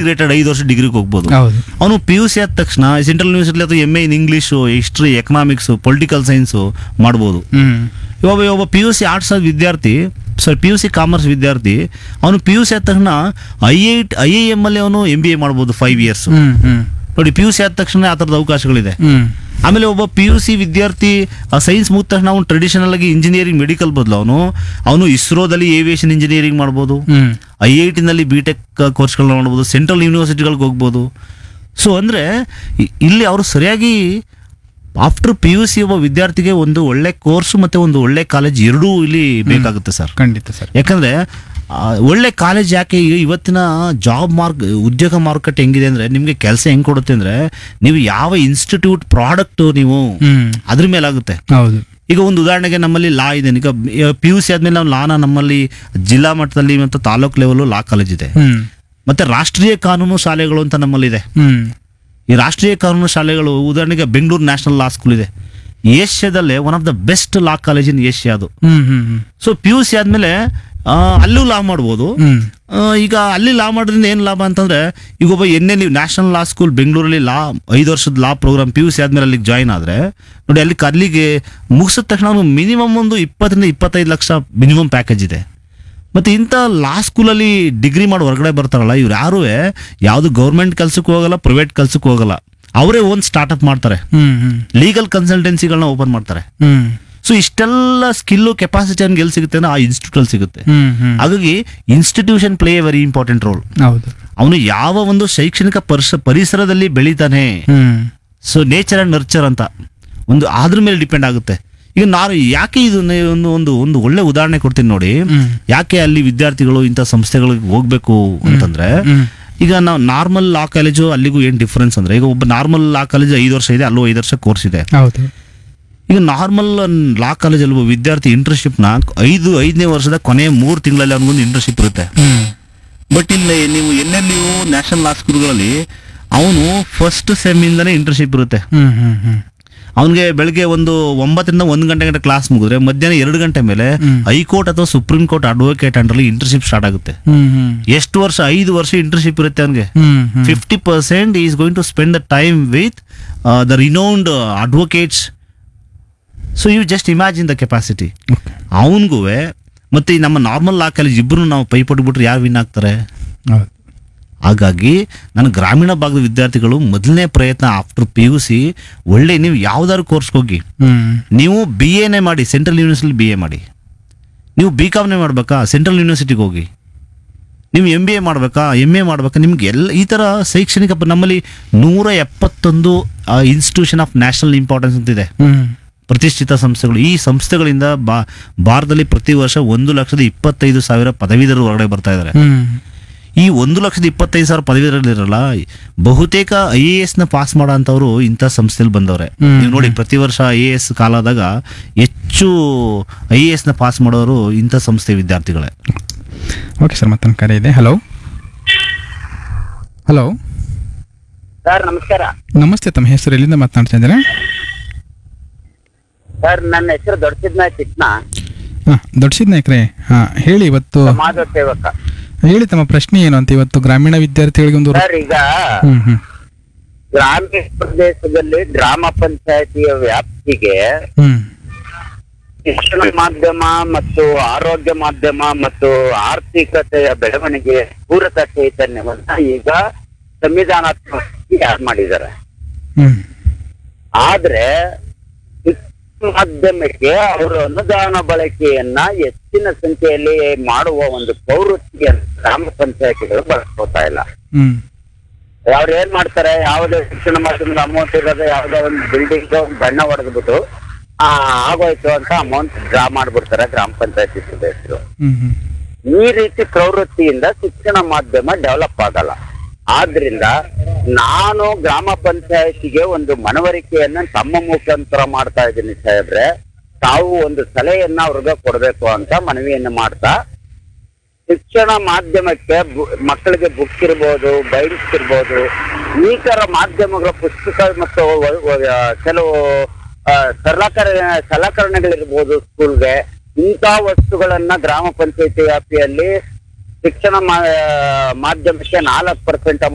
Integrated ಐದು ವರ್ಷ ಡಿಗ್ರಿಗೆ ಹೋಗ್ಬೋದು ಹೌದು ಅವನು ಪಿ ಯು ಸಿ ಆದ ತಕ್ಷಣ ಸೆಂಟ್ರಲ್ ಯೂನಿವರ್ಸಿಟಿ ಅಥವಾ M A in English history economics political science ಮಾಡ್ಬೋದು ಹ್ಮ್ ಇವಾಗ ಒಬ್ಬ ಪಿ ಯು ಸಿ ಆರ್ಟ್ಸ್ ವಿದ್ಯಾರ್ಥಿ sir P U C commerce ವಿದ್ಯಾರ್ಥಿ ಅವನು ಪಿ ಯು ಸಿ ಆದ ತಕ್ಷಣ I I I I M ಅಲ್ಲಿ ಅವನು ಎಂ ಬಿ ಎ ಮಾಡ್ಬೋದು ಫೈವ್ ಇಯರ್ಸ್ ಹ್ಮ್ ಹ್ಮ್ ನೋಡಿ ಪಿ ಯು ಸಿ ಆದ ತಕ್ಷಣ ಆ ಥರದ ಅವಕಾಶಗಳಿದೆ ಹ್ಮ್ ಆಮೇಲೆ ಒಬ್ಬ ಪಿ ಯು ಸಿ ವಿದ್ಯಾರ್ಥಿ ಸೈನ್ಸ್ ಮುಗಿದ ತಕ್ಷಣ ಅವನು ಟ್ರೆಡಿಷನಲ್ ಆಗಿ ಇಂಜಿನಿಯರಿಂಗ್ ಮೆಡಿಕಲ್ ಬದಲು ಅವನು ಅವನು ಇಸ್ರೋದಲ್ಲಿ ಏವಿಯೇಷನ್ ಇಂಜಿನಿಯರಿಂಗ್ ಮಾಡ್ಬೋದು ಹ್ಮ್ ಐ ಐ ಟಿನಲ್ಲಿ ಬಿ ಟೆಕ್ ಕೋರ್ಸ್ಗಳನ್ನ ಮಾಡ್ಬೋದು ಸೆಂಟ್ರಲ್ ಯೂನಿವರ್ಸಿಟಿಗಳಿಗೆ ಹೋಗ್ಬೋದು ಸೊ ಅಂದರೆ ಇಲ್ಲಿ ಅವರು ಸರಿಯಾಗಿ ಆಫ್ಟರ್ ಪಿ ಯು ಸಿ ಒಬ್ಬ ವಿದ್ಯಾರ್ಥಿಗೆ ಒಂದು ಒಳ್ಳೆ ಕೋರ್ಸ್ ಮತ್ತು ಒಂದು ಒಳ್ಳೆ ಕಾಲೇಜ್ ಎರಡೂ ಇಲ್ಲಿ ಬೇಕಾಗುತ್ತೆ ಸರ್ ಖಂಡಿತ ಸರ್ ಯಾಕಂದರೆ ಒಳ್ಳೆ ಕಾಲೇಜ್ ಯಾಕೆ ಈಗ ಇವತ್ತಿನ ಜಾಬ್ ಮಾರ್ಕ್ ಉದ್ಯೋಗ ಮಾರುಕಟ್ಟೆ ಹೆಂಗಿದೆ ಅಂದರೆ ನಿಮಗೆ ಕೆಲಸ ಹೆಂಗೆ ಕೊಡುತ್ತೆ ಅಂದರೆ ನೀವು ಯಾವ ಇನ್ಸ್ಟಿಟ್ಯೂಟ್ ಪ್ರಾಡಕ್ಟ್ ನೀವು ಹ್ಮ್ ಅದ್ರ ಮೇಲಾಗುತ್ತೆ ಹೌದು ಈಗ ಒಂದು ಉದಾಹರಣೆಗೆ ನಮ್ಮಲ್ಲಿ ಲಾ ಇದೆ ಈಗ ಪಿ ಯು ಸಿ ಆದ್ಮೇಲೆ ನಾವು ಲಾನ ನಮ್ಮಲ್ಲಿ ಜಿಲ್ಲಾ ಮಟ್ಟದಲ್ಲಿ ಮತ್ತು ತಾಲೂಕ್ ಲೆವೆಲ್ ಲಾ ಕಾಲೇಜ್ ಇದೆ ಹ್ಮ್ ಮತ್ತೆ ರಾಷ್ಟ್ರೀಯ ಕಾನೂನು ಶಾಲೆಗಳು ಅಂತ ನಮ್ಮಲ್ಲಿದೆ ಹ್ಮ್ ಈ ರಾಷ್ಟ್ರೀಯ ಕಾನೂನು ಶಾಲೆಗಳು ಉದಾಹರಣೆಗೆ ಬೆಂಗಳೂರು ನ್ಯಾಷನಲ್ ಲಾ ಸ್ಕೂಲ್ ಇದೆ ಏಷ್ಯಾದಲ್ಲೇ one of the best law college in Asia ಅದು ಹ್ಮ್ ಹ್ಮ್ ಹ್ಮ್ ಸೊ ಪಿ ಯು ಸಿ ಆದಮೇಲೆ ಅಲ್ಲೂ ಲಾ ಮಾಡ್ಬೋದು ಹ್ಮ್ ಆ, ಈಗ ಅಲ್ಲಿ ಲಾ ಮಾಡೋದ್ರಿಂದ ಏನು ಲಾಭ ಅಂತಂದ್ರೆ ಈಗ ಒಬ್ಬ ಎನ್ನೇ ನೀವು ನ್ಯಾಷನಲ್ ಲಾ ಸ್ಕೂಲ್ ಬೆಂಗಳೂರಲ್ಲಿ ಲಾ ಐದು ವರ್ಷದ law program P U C ಆದ್ಮೇಲೆ ಅಲ್ಲಿಗೆ ಜಾಯ್ನ್ ಆದರೆ ನೋಡಿ ಅಲ್ಲಿ ಅಲ್ಲಿಗೆ ಮುಗಿಸಿದ ತಕ್ಷಣ ಅವನು ಮಿನಿಮಮ್ ಒಂದು ಇಪ್ಪತ್ತರಿಂದ ಇಪ್ಪತ್ತೈದು ಲಕ್ಷ ಮಿನಿಮಮ್ ಪ್ಯಾಕೇಜ್ ಇದೆ ಮತ್ತು ಇಂಥ ಲಾ ಸ್ಕೂಲಲ್ಲಿ ಡಿಗ್ರಿ ಮಾಡಿ ಹೊರಗಡೆ ಬರ್ತಾರಲ್ಲ ಇವ್ರು ಯಾರೂ ಯಾವುದು ಗೌರ್ಮೆಂಟ್ ಕೆಲ್ಸಕ್ಕೆ ಹೋಗಲ್ಲ ಪ್ರೈವೇಟ್ ಕೆಲ್ಸಕ್ಕೆ ಹೋಗಲ್ಲ ಅವರೇ ಒಂದು ಸ್ಟಾರ್ಟಪ್ ಮಾಡ್ತಾರೆ ಹ್ಮ್ ಹ್ಮ್ ಲೀಗಲ್ ಕನ್ಸಲ್ಟೆನ್ಸಿಗಳನ್ನ ಓಪನ್ ಮಾಡ್ತಾರೆ ಹ್ಮ್ ಸೊ ಇಷ್ಟೆಲ್ಲ ಸ್ಕಿಲ್ಲು ಕೆಪಾಸಿಟಿ ಅವ್ನಿಗೆ ಎಲ್ಲಿ ಸಿಗುತ್ತೆ ಅಂದ್ರೆ ಆ ಇನ್ಸ್ಟಿಟ್ಯೂಟಲ್ಲಿ ಸಿಗುತ್ತೆ ಹ್ಮ್ ಹ್ಮ್ ಹಾಗಾಗಿ institution play a very important role ಹೌದು ಅವನು ಯಾವ ಒಂದು ಶೈಕ್ಷಣಿಕ ಪರಿಸ ಪರಿಸರದಲ್ಲಿ ಬೆಳೀತಾನೆ ಹ್ಮ್ ಸೊ ನೇಚರ್ ಅಂಡ್ ನರ್ಚರ್ ಅಂತ ಒಂದು ಅದ್ರ ಮೇಲೆ ಡಿಪೆಂಡ್ ಆಗುತ್ತೆ ಈಗ ನಾನು ಯಾಕೆ ಇದು ಒಂದು ಒಂದು ಒಂದು ಒಳ್ಳೆ ಉದಾಹರಣೆ ಕೊಡ್ತೀನಿ ನೋಡಿ ಹ್ಮ್ ಯಾಕೆ ಅಲ್ಲಿ ವಿದ್ಯಾರ್ಥಿಗಳು ಇಂಥ ಸಂಸ್ಥೆಗಳಿಗೆ ಹೋಗ್ಬೇಕು ಅಂತಂದ್ರೆ ಹ್ಮ್ ಈಗ ನಾವು ನಾರ್ಮಲ್ ಲಾ ಕಾಲೇಜು ಅಲ್ಲಿಗೂ ಏನು ಡಿಫ್ರೆನ್ಸ್ ಅಂದ್ರೆ ಈಗ ಒಬ್ಬ ನಾರ್ಮಲ್ ಲಾ ಕಾಲೇಜ್ ಐದು ವರ್ಷ ಇದೆ ಅಲ್ಲೂ ಐದು ವರ್ಷ ಕೋರ್ಸ್ ಇದೆ ಹೌದು ಈಗ ನಾರ್ಮಲ್ ಲಾ ಕಾಲೇಜಲ್ಲಿ ಒಬ್ಬ ವಿದ್ಯಾರ್ಥಿ ಇಂಟರ್ನ್ಶಿಪ್ನ ಐದು ಐದನೇ ವರ್ಷದ ಕೊನೆ ಮೂರು ತಿಂಗಳಲ್ಲಿ ಅವನಿಗೊಂದು ಇಂಟರ್ನ್ಶಿಪ್ ಇರುತ್ತೆ ಹ್ಮ್ ಬಟ್ ಇಲ್ಲಿ ನೀವು ಎಲ್ಲೆಲ್ಲಿ ನೀವು ನ್ಯಾಷನಲ್ ಲಾ ಸ್ಕೂಲ್ಗಳಲ್ಲಿ ಅವನು ಫಸ್ಟ್ ಸೆಮ್ಮಿಂದನೇ ಇಂಟರ್ನ್ಶಿಪ್ ಇರುತ್ತೆ ಹ್ಮ್ ಹ್ಮ್ ಹ್ಮ್ ಅವನಿಗೆ ಬೆಳಗ್ಗೆ ಒಂದು ಒಂಬತ್ತರಿಂದ ಒಂದು ಗಂಟೆ ಗಂಟೆ ಕ್ಲಾಸ್ ಮುಗಿದ್ರೆ ಮಧ್ಯಾಹ್ನ ಎರಡು ಗಂಟೆ ಮೇಲೆ ಹ್ಮ್. ಹೈಕೋರ್ಟ್ ಅಥವಾ ಸುಪ್ರೀಂ ಕೋರ್ಟ್ ಅಡ್ವೊಕೇಟ್ ಅಂಡರ್ಲಿ ಇಂಟರ್ನ್ಶಿಪ್ ಸ್ಟಾರ್ಟ್ ಆಗುತ್ತೆ ಹ್ಮ್ ಹ್ಮ್ ಎಷ್ಟು ವರ್ಷ ಐದು ವರ್ಷ ಇಂಟರ್ನ್ಶಿಪ್ ಇರುತ್ತೆ ಅವನಿಗೆ ಹ್ಮ್ ಹ್ಮ್ fifty percent is going to spend the time with the renowned advocates so you just imagine the capacity ಅವನಿಗೂ ಮತ್ತೆ ಈ ನಮ್ಮ ನಾರ್ಮಲ್ ಲಾ ಕಾಲೇಜ್ ಇಬ್ಬರು ನಾವು ಪೈಪೊಟ್ಬಿಟ್ರೆ ಯಾರು ವಿನ್ ಆಗ್ತಾರೆ ಹೌದು ಹಾಗಾಗಿ ನನ್ನ ಗ್ರಾಮೀಣ ಭಾಗದ ವಿದ್ಯಾರ್ಥಿಗಳು ಮೊದಲನೇ ಪ್ರಯತ್ನ ಆಫ್ಟರ್ ಪಿ ಯು ಸಿ ಒಳ್ಳೆ ನೀವು ಯಾವ್ದಾದ್ರು ಕೋರ್ಸ್ಗೆ ಹೋಗಿ ಹ್ಮ್ ನೀವು ಬಿ ಎನೇ ಮಾಡಿ ಸೆಂಟ್ರಲ್ ಯೂನಿವರ್ಸಿಟಿ ಬಿ ಎ ಮಾಡಿ ನೀವು ಬಿ ಕಾಮ್ನೇ ಮಾಡಬೇಕಾ ಸೆಂಟ್ರಲ್ ಯೂನಿವರ್ಸಿಟಿಗೆ ಹೋಗಿ ನೀವು ಎಮ್ ಬಿ ಎ ಮಾಡಬೇಕಾ ಎಮ್ ಎ ಮಾಡಬೇಕಾ ನಿಮ್ಗೆ ಎಲ್ಲ ಈ ಥರ ಶೈಕ್ಷಣಿಕ ಪ- ನಮ್ಮಲ್ಲಿ ನೂರ ಎಪ್ಪತ್ತೊಂದು ಇನ್ಸ್ಟಿಟ್ಯೂಷನ್ ಆಫ್ ನ್ಯಾಷನಲ್ ಇಂಪಾರ್ಟೆನ್ಸ್ ಅಂತಿದೆ ಹ್ಮ್ ಪ್ರತಿಷ್ಠಿತ ಸಂಸ್ಥೆಗಳು ಈ ಸಂಸ್ಥೆಗಳಿಂದ ಬಾ ಭಾರತದಲ್ಲಿ ಪ್ರತಿ ವರ್ಷ ಒಂದು ಲಕ್ಷದ ಇಪ್ಪತ್ತೈದು ಸಾವಿರ ಪದವೀಧರರು ಹೊರಗಡೆ ಬರ್ತಾ ಇದ್ದಾರೆ ಹ್ಮ್ ಈ ಒಂದು ಲಕ್ಷದ ಇಪ್ಪತ್ತೈದು ಸಾವಿರ ಪದವೀಧರಲ್ಲಿರಲ್ಲ ಬಹುತೇಕ ಐ ಎ ಎಸ್ ನ ಪಾಸ್ ಮಾಡೋ ಅಂಥವ್ರು ಇಂಥ ಸಂಸ್ಥೆಯಲ್ಲಿ ಬಂದವ್ರೆ ಹ್ಮ್. ನೀವು ನೋಡಿ ಪ್ರತಿ ವರ್ಷ ಐ ಎ ಎಸ್ ಕಾಲಾದಾಗ ಹೆಚ್ಚು ಐ ಎ ಎಸ್ ನ ಪಾಸ್ ಮಾಡೋರು ಇಂಥ ಸಂಸ್ಥೆ ವಿದ್ಯಾರ್ಥಿಗಳೇ ಓಕೆ ಸರ್ ಮತ್ತೊಂದು ಕರೆ ಇದೆ ಹಲೋ ಹಲೋ ಸರ್ ನಮಸ್ಕಾರ ನಮಸ್ತೆ ತಮ್ಮ ಹೆಸರು ಎಲ್ಲಿಂದ ಮಾತನಾಡ್ತಾ ಇದ್ದಾರೆ ಸರ್ ನನ್ನ ಹೆಸರು ದೊಡ್ಡಸಿದ್ನ ಚಿಟ್ನ ಹಾಂ ದೊಡ್ಡಸಿದ್ ನಾಯ್ಕ್ರೆ ಹಾಂ ಹೇಳಿ ಇವತ್ತು ಸಮಾಜ ಸೇವಕ ಹೇಳಿ ತಮ್ಮ ಪ್ರಶ್ನೆ ಏನು ಅಂತ ಇವತ್ತು ಗ್ರಾಮೀಣ ವಿದ್ಯಾರ್ಥಿಗಳಿಗೆ ಒಂದು ಸರ್ ಈಗ ಹ್ಮ್ ಹ್ಮ್ ಗ್ರಾಮೀಣ ಪ್ರದೇಶದಲ್ಲಿ ಗ್ರಾಮ ಪಂಚಾಯತಿಯ ವ್ಯಾಪ್ತಿಗೆ ಹ್ಮ್ ಶಿಕ್ಷಣ ಮಾಧ್ಯಮ ಮತ್ತು ಆರೋಗ್ಯ ಮಾಧ್ಯಮ ಮತ್ತು ಆರ್ಥಿಕತೆಯ ಬೆಳವಣಿಗೆ ಪೂರಕ ಚೈತನ್ಯವನ್ನ ಈಗ ಸಂವಿಧಾನಾತ್ಮಕವಾಗಿ ಯಾರು ಮಾಡಿದ್ದಾರೆ ಹ್ಮ್ ಆದ್ರೆ ಶಿಕ್ಷಣ ಮಾಧ್ಯಮಕ್ಕೆ ಅವರು ಅನುದಾನ ಬಳಕೆಯನ್ನ ಹೆಚ್ಚಿನ ಸಂಖ್ಯೆಯಲ್ಲಿ ಮಾಡುವ ಒಂದು ಪ್ರವೃತ್ತಿಯನ್ನು ಗ್ರಾಮ ಪಂಚಾಯತಿಗಳು ಬಳಸ್ಕೋತಾ ಇಲ್ಲ ಹ್ಮ್ ಅವ್ರು ಏನ್ ಮಾಡ್ತಾರೆ ಯಾವುದೇ ಶಿಕ್ಷಣ ಮಾಧ್ಯಮದ ಅಮೌಂಟ್ ಇರೋದು ಯಾವುದೋ ಒಂದು ಬಿಲ್ಡಿಂಗ್ ಬಣ್ಣ ಹೊಡೆದ್ಬಿಟ್ಟು ಆ ಆಗೋಯ್ತು ಅಂತ ಅಮೌಂಟ್ ಡ್ರಾ ಮಾಡ್ಬಿಡ್ತಾರೆ ಗ್ರಾಮ ಪಂಚಾಯತಿ ಸದಸ್ಯರು ಹ್ಮ್ ಹ್ಮ್ ಈ ರೀತಿ ಪ್ರವೃತ್ತಿಯಿಂದ ಶಿಕ್ಷಣ ಮಾಧ್ಯಮ ಡೆವಲಪ್ ಆಗಲ್ಲ ಆದ್ರಿಂದ ನಾನು ಗ್ರಾಮ ಪಂಚಾಯತಿಗೆ ಒಂದು ಮನವರಿಕೆಯನ್ನ ತಮ್ಮ ಮುಖಾಂತರ ಮಾಡ್ತಾ ಇದ್ದೀನಿ ಸಾಹೇಬ್ರೆ ತಾವು ಒಂದು ಸಲಹೆಯನ್ನ ಅವ್ರಿಗೆ ಕೊಡಬೇಕು ಅಂತ ಮನವಿಯನ್ನು ಮಾಡ್ತಾ ಶಿಕ್ಷಣ ಮಾಧ್ಯಮಕ್ಕೆ ಬು- ಮಕ್ಕಳಿಗೆ ಬುಕ್ ಇರ್ಬೋದು ಬೈಕ್ಸ್ ಇರ್ಬೋದು ಈ ತರ ಮಾಧ್ಯಮಗಳ ಪುಸ್ತಕ ಮತ್ತು ವ- ವ- ಕೆಲವು ಆ, ಸಲಕರ ಸಲಕರಣೆಗಳಿರ್ಬೋದು ಸ್ಕೂಲ್ಗೆ ಇಂಥ ವಸ್ತುಗಳನ್ನ ಗ್ರಾಮ ಪಂಚಾಯತಿ ವ್ಯಾಪ್ತಿಯಲ್ಲಿ ಶಿಕ್ಷಣ ಮಾ- ಮಾಧ್ಯಮಕ್ಕೆ ನಾಲ್ಕು ಪರ್ಸೆಂಟ್